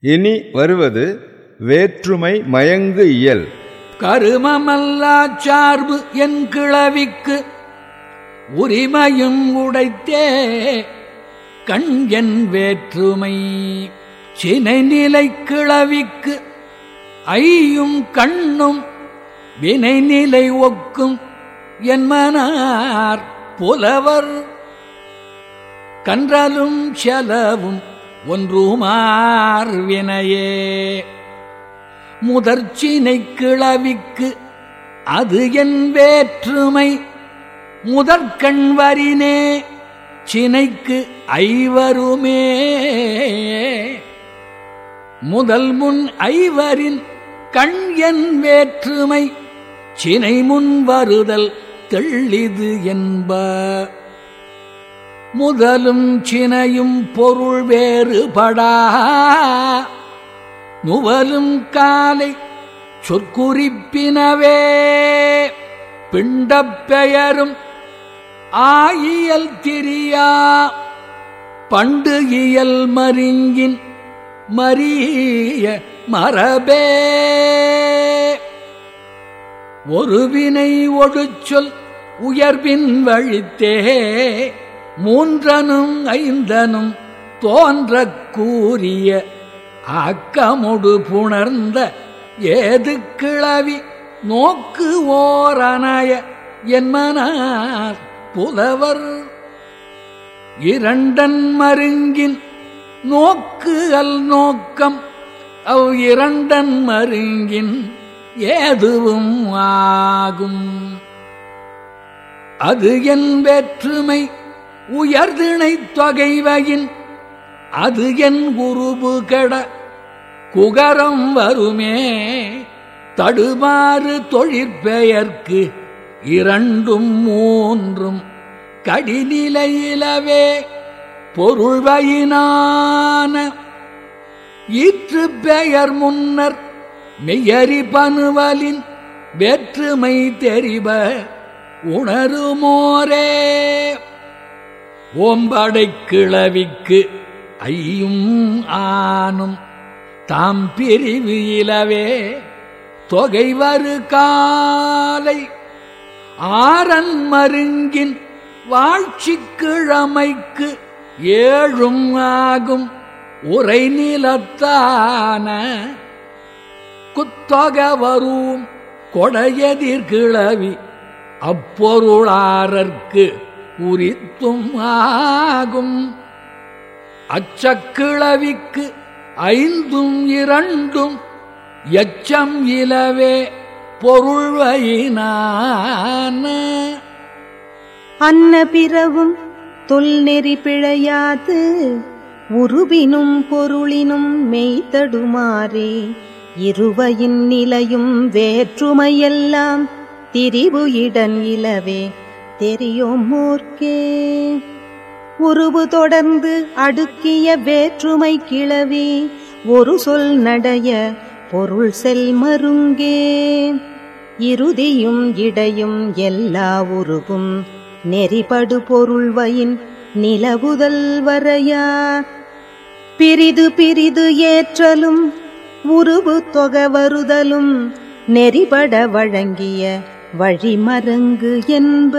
இனி வருவது வேற்றுமை மயங்கு இயல் கருமமல்லாச் சார்பு என் கிளவிக்கு உரிமையும் உடைத்தே கண் என் வேற்றுமை சினை நிலை கிளவிக்கு ஐயும் கண்ணும் வினைநிலை ஒக்கும் என் மனார் புலவர் கன்றலும் செலவும் ஒன்றுமார் வினையே முதற்சினை கிளவிக்கு அது என் வேற்றுமை முதற்கண் வரினே சினைக்கு ஐவருமே முதல் முன் ஐவரின் கண் என் வேற்றுமை சினை முன் வருதல் தெள்ளிது என்ப முதலும் சினையும் பொருள் வேறுபடா நுவலும் காலை சொற்குறிப்பினவே பிண்டப் பெயரும் ஆயியல் திரியா பண்டு இயல் மருங்கின் மரிய மரபே ஒரு வினை ஒடுச்சொல் உயர்வின் வழித்தே மூன்றனும் ஐந்தனும் தோன்றக் கூறிய ஆக்கமுடு புணர்ந்த ஏது கிளவி நோக்கு ஓரனாய என்மனார் புலவர் இரண்டன் மருங்கின் நோக்கு அல் நோக்கம் அவ் இரண்டன் மருங்கின் ஏதுவும் ஆகும் அது என் வேற்றுமை உயர்திணை தொகைவையின் அது என் குருபு கெட குகரம் வருமே தடுமாறு தொழிற்பெயர்க்கு இரண்டும் மூன்றும் கடிநிலையிலவே பொருள்வையினான ஈற்று பெயர் முன்னர் மெய்யறி பனுவலின் வேற்றுமை தெரிப உணருமோரே ஓம்படை கிளவிக்கு ஐயும் ஆனும் தாம் பிரிவு இலவே தொகை வரு காலை ஆரன் மருங்கின் வாழ்ச்சிக் கிழமைக்கு ஏழும் ஆகும் உரை நிலத்தான குத்தொக வரும் கொடையதிர் கிளவி அப்பொருளாரர்க்கு உரித்தும் ஆகும் அச்சக்கிழவிக்கு ஐந்தும் இரண்டும் எச்சம் இலவே பொருள்வையினான அன்ன பிறவும் தொல்நெறி பிழையாது உருவினும் பொருளினும் மெய்தடுமாறே இருவையின் நிலையும் வேற்றுமையெல்லாம் திரிவு இடன் இலவே தெரியும் மூர்க்கே உருவு தொடர்ந்து அடுக்கிய வேற்றுமை கிளவி ஒரு சொல் நடைய பொருள் செல் மருங்கே இறுதியும் இடையும் எல்லா உருவும் நெறிபடு பொருள்வையின் நிலவுதல் வரையா பிரிது பிரிது ஏற்றலும் உருவு தொக வருதலும் நெறிபட வழங்கிய வழிமரங்கு என்ப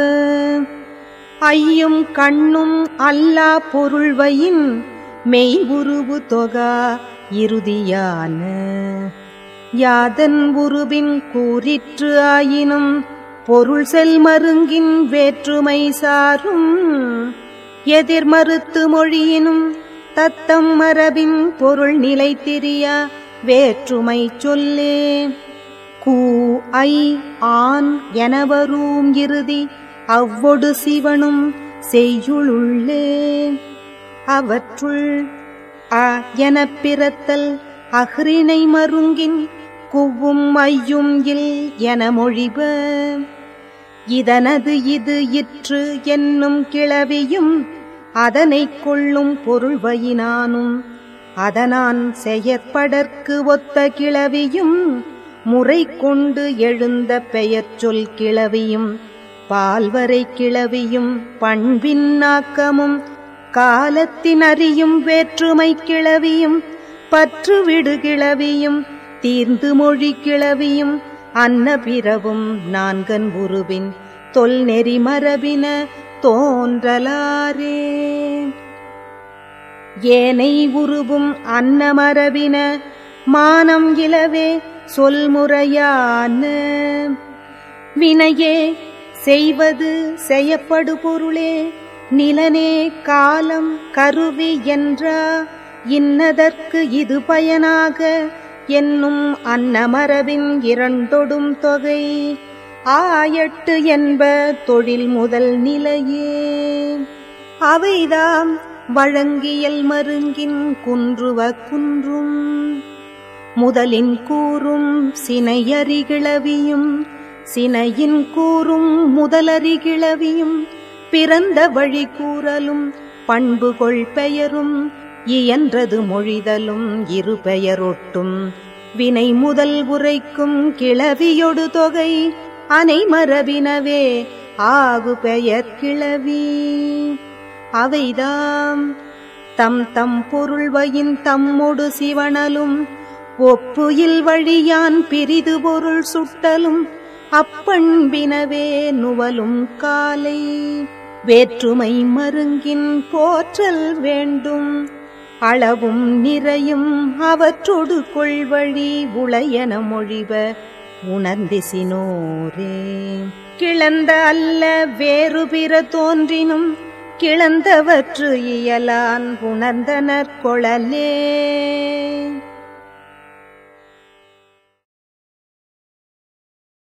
ஐயும் கண்ணும் அல்லா பொருள்வையின் மெய் உருவு தொகா இறுதியான யாதன் உருவின் கூறிற்று ஆயினும் பொருள் செல் மருங்கின் வேற்றுமை சாரும் எதிர் மறுத்து மொழியினும் தத்தம் மரபின் பொருள் நிலை திரியா வேற்றுமை சொல்லே கூ ஐ ஆண் எனவரும் இறுதி அவ்வொடு சிவனும் செய்யுளுள்ளே அவற்றுள் அ எனப் பிறத்தல் அஃறிணை மருங்கின் குவ்வும் ஐயும் இல் என மொழிப இதனது இது இற்று என்னும் கிளவியும் அதனைக் கொள்ளும் பொருள்வையினானும் அதனான் செயற்படற்கு ஒத்த கிளவியும் முறை கொண்டு எழுந்த பெயர் சொல் கிளவியும் பால்வரை கிளவியும் பண்பின் நாக்கமும் காலத்தின் அறியும் வேற்றுமை கிளவியும் பற்று விடு கிளவியும் தீர்ந்து மொழி கிளவியும் அன்ன பிறவும் நான்கன் உருவின் தொல் நெறி மரபின தோன்றலாரே ஏனை உருவும் அன்னமரபின மானம் இலவே சொல்முறையான வினையே செய்வது செய்யப்படு பொருளே நிலனே காலம் கருவி என்றா இன்னதற்கு இது பயனாக என்னும் அன்னமரபின் இரண்டொடும் தொகை ஆயட்டு என்ப தொழில் முதல் நிலையே அவைதாம் வழங்கியல் மருங்கின் குன்றுவ குன்றும் முதலின் கூறும் சினையறிகிளவியும் சினையின் கூறும் முதலறிகிளவியும் பிறந்த வழி கூறலும் பண்புகொள் பெயரும் இயன்றது மொழிதலும் இரு பெயரொட்டும் வினை முதல் உரைக்கும் கிளவியொடு தொகை அனை மரபினவே ஆகு பெயர் கிளவி அவைதாம் தம் தம் பொருள்வயின் தம்மொடு சிவனலும் ஒப்புயில் வழியான் பிரிது பொருள் சுட்டலும் அப்பண்பினவே நுவலும் காலை வேற்றுமை மருங்கின் போற்றல் வேண்டும் அளவும் நிறையும் அவற்றொடு கொள்வழி உளையன மொழிவ உணர்ந்திசினோரே கிளந்த அல்ல வேறு பிற தோன்றினும் கிளந்தவற்று இயலான் உணர்ந்தனர் கொளலே